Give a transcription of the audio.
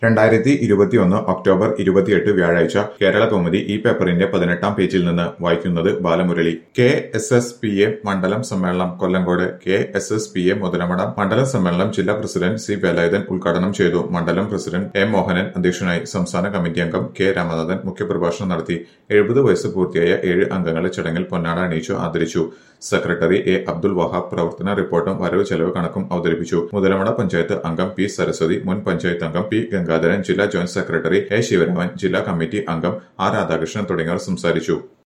രണ്ടായിരത്തി ഇരുപത്തിയൊന്ന് ഒക്ടോബർ ഇരുപത്തിയെട്ട് വ്യാഴാഴ്ച കേരള കൗമുദി ഈ പേപ്പറിന്റെ പതിനെട്ടാം പേജിൽ നിന്ന് വായിക്കുന്നത് Balamurali K S S P A മണ്ഡലം സമ്മേളനം Kollengode K S S P A Muthalamada മണ്ഡലം സമ്മേളനം ജില്ലാ പ്രസിഡന്റ് സി വേലായുധൻ ഉദ്ഘാടനം ചെയ്തു മണ്ഡലം പ്രസിഡന്റ് എം മോഹനൻ അധ്യക്ഷനായി സംസ്ഥാന കമ്മിറ്റി അംഗം കെ രാമനാഥൻ മുഖ്യപ്രഭാഷണം നടത്തി എഴുപത് വയസ്സ് പൂർത്തിയായ ഏഴ് അംഗങ്ങളെ ചടങ്ങിൽ പൊന്നാട അണിയിച്ചു ആദരിച്ചു സെക്രട്ടറി എ അബ്ദുൽ വഹാബ് പ്രവർത്തന റിപ്പോർട്ടും വരവ് ചെലവ് കണക്കും അവതരിപ്പിച്ചു മുതലമട പഞ്ചായത്ത് അംഗം പി സരസ്വതി മുൻ പഞ്ചായത്ത് അംഗം പി ഗംഗാധരൻ ജില്ലാ ജോയിന്റ് സെക്രട്ടറി എ ശിവരാമൻ ജില്ലാ കമ്മിറ്റി അംഗം ആർ രാധാകൃഷ്ണൻ തുടങ്ങിയവർ സംസാരിച്ചു